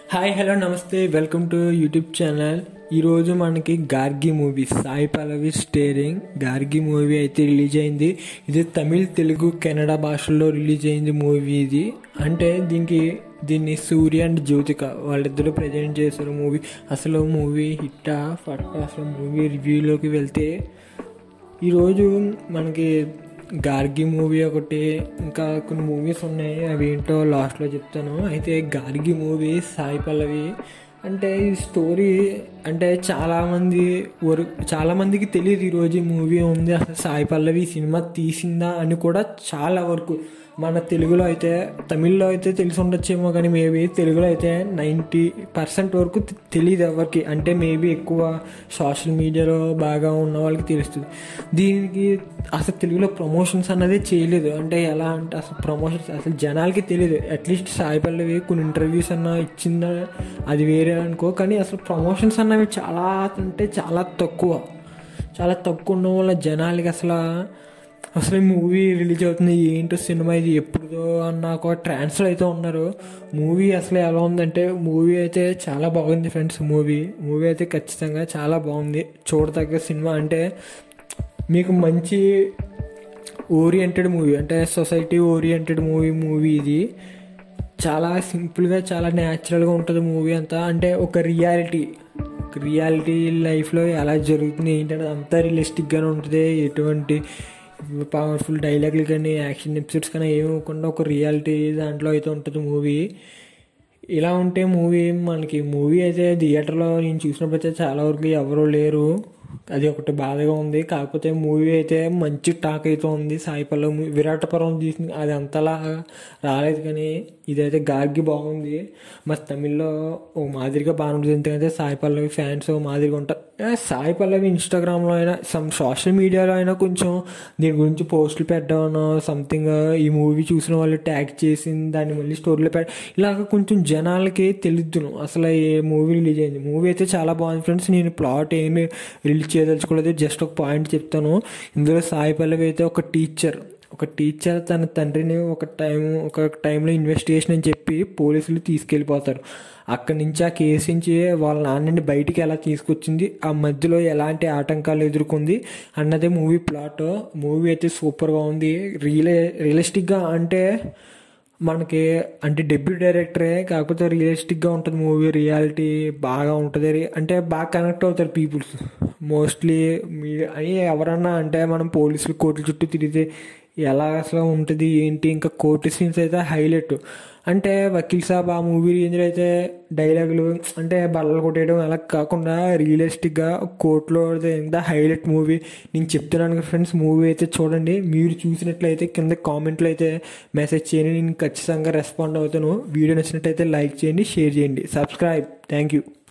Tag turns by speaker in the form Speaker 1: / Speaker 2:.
Speaker 1: hi hello నమస్తే welcome to YouTube channel ఈరోజు మనకి Gargi movie Sai Pallavi starring Gargi movie అయితే రిలీజ్ అయింది ఇది తమిళ్ తెలుగు కన్నడ భాషల్లో రిలీజ్ అయింది మూవీ ఇది అంటే దీనికి దీన్ని సూర్య అండ్ జ్యోతిక వాళ్ళిద్దరూ ప్రజెంట్ చేశారు మూవీ అసలు మూవీ హిట్టా ఫట్టా అసలు మూవీ రివ్యూలోకి వెళ్తే ఈరోజు మనకి గార్గి మూవీ ఒకటి ఇంకా కొన్ని మూవీస్ ఉన్నాయి అవి ఏంటో లాస్ట్లో చెప్తాను అయితే గార్గి మూవీ సాయి పల్లవి అంటే ఈ స్టోరీ అంటే చాలామంది వరకు చాలామందికి తెలియదు ఈరోజు ఈ మూవీ ఉంది అసలు సాయి పల్లవి ఈ సినిమా తీసిందా అని కూడా చాలా వరకు మన తెలుగులో అయితే తమిళ్లో అయితే తెలిసి ఉండొచ్చేమో కానీ మేబీ తెలుగులో అయితే నైంటీ పర్సెంట్ వరకు తె- తెలియదు ఎవరికి అంటే మేబీ ఎక్కువ సోషల్ మీడియాలో బాగా ఉన్న వాళ్ళకి తెలుస్తుంది దీనికి అసలు తెలుగులో ప్రమోషన్స్ అన్నది చేయలేదు అంటే ఎలా అంటే అసలు ప్రమోషన్స్ అసలు జనాలకి తెలియదు అట్లీస్ట్ సాయి పల్లవి కొన్ని ఇంటర్వ్యూస్ అన్న ఇచ్చిందా అది వేరే అనుకో కానీ అసలు ప్రమోషన్స్ అన్నవి చాలా అంటే చాలా తక్కువ చాలా తక్కువ ఉండడం వల్ల జనాలకి అసలు అసలు ఈ మూవీ రిలీజ్ అవుతుంది ఏంటో సినిమా ఇది ఎప్పుడుదో అన్న ఒక ట్రాన్స్ఫర్ అయితే ఉన్నారు మూవీ అసలు ఎలా ఉందంటే మూవీ అయితే చాలా బాగుంది ఫ్రెండ్స్ మూవీ మూవీ అయితే ఖచ్చితంగా చాలా బాగుంది చూడదగ్గ సినిమా అంటే మీకు మంచి ఓరియంటెడ్ మూవీ అంటే సొసైటీ ఓరియంటెడ్ మూవీ మూవీ ఇది చాలా సింపుల్గా చాలా న్యాచురల్గా ఉంటుంది మూవీ అంతా అంటే ఒక రియాలిటీ ఒక రియాలిటీ లైఫ్లో ఎలా జరుగుతుంది ఏంటంటే అంతా రియలిస్టిక్గానే ఉంటుంది ఎటువంటి పవర్ఫుల్ డైలాగులు కానీ యాక్షన్ ఎపిసోడ్స్ కానీ ఏమి ఇవ్వకుండా ఒక రియాలిటీ దాంట్లో అయితే ఉంటుంది మూవీ ఇలా ఉంటే మూవీ మనకి మూవీ అయితే థియేటర్లో నేను చూసినప్పుడు అయితే చాలా వరకు ఎవరు లేరు అది ఒకటి బాధగా ఉంది కాకపోతే మూవీ అయితే మంచి టాక్ అయితే ఉంది సాయి పల్లవి విరాటపురం తీసింది అది అంతలా రాలేదు కానీ ఇదైతే గార్గి బాగుంది మరి తమిళ్లో ఓ మాదిరిగా బాగుంటుంది ఎందుకంటే సాయి పల్లవి ఫ్యాన్స్ ఓ మాదిరిగా ఉంటారు ఏ, సాయి పల్లవి ఇన్స్టాగ్రామ్లో అయినా సమ్ సోషల్ మీడియాలో అయినా కొంచెం దీని గురించి పోస్టులు పెట్టడం సంథింగ్ ఈ మూవీ చూసిన వాళ్ళు ట్యాగ్ చేసి దాన్ని మళ్ళీ స్టోరీలో పెట్ట ఇలాగ కొంచెం జనాలకి తెలుద్దును అసలు ఏ మూవీ రిలీజ్ అయింది మూవీ అయితే చాలా బాగుంది ఫ్రెండ్స్ నేను ప్లాట్ ఏమి రిలీజ్ చేయదలుచుకోలేదు జస్ట్ ఒక పాయింట్ చెప్తాను ఇందులో సాయి పల్లవి అయితే ఒక టీచర్ ఒక టీచర్ తన తండ్రిని ఒక టైం ఒక టైంలో ఇన్వెస్టిగేషన్ అని చెప్పి పోలీసులు తీసుకెళ్ళిపోతారు అక్కడి నుంచి ఆ కేసు నుంచి వాళ్ళ నాన్నని బయటికి ఎలా తీసుకొచ్చింది ఆ మధ్యలో ఎలాంటి ఆటంకాలు ఎదుర్కొంది అన్నదే మూవీ ప్లాట్ మూవీ అయితే సూపర్గా ఉంది రియలే రియలిస్టిక్గా అంటే మనకి అంటే డెబ్యూ డైరెక్టరే కాకపోతే రియలిస్టిక్గా ఉంటుంది మూవీ రియాలిటీ బాగా ఉంటుంది అంటే బాగా కనెక్ట్ అవుతారు పీపుల్స్ మోస్ట్లీ మీ అని ఎవరన్నా అంటే మనం పోలీసులు కోర్టుల చుట్టూ తిరిగితే ఎలా అసలు ఉంటుంది ఏంటి ఇంకా కోర్టు సీన్స్ అయితే హైలైట్ అంటే వకీల్ సాబ్ ఆ మూవీ రేంజ్లో అయితే డైలాగులు అంటే బల్లలు కొట్టేయడం అలా కాకుండా రియలిస్టిక్గా కోర్టులో ఎంత హైలైట్ మూవీ నేను చెప్తున్నాను కదా ఫ్రెండ్స్ మూవీ అయితే చూడండి మీరు చూసినట్లయితే కింద కామెంట్లో అయితే మెసేజ్ చేయండి నేను ఖచ్చితంగా రెస్పాండ్ అవుతాను వీడియో నచ్చినట్టయితే లైక్ చేయండి షేర్ చేయండి సబ్స్క్రైబ్ థ్యాంక్ యూ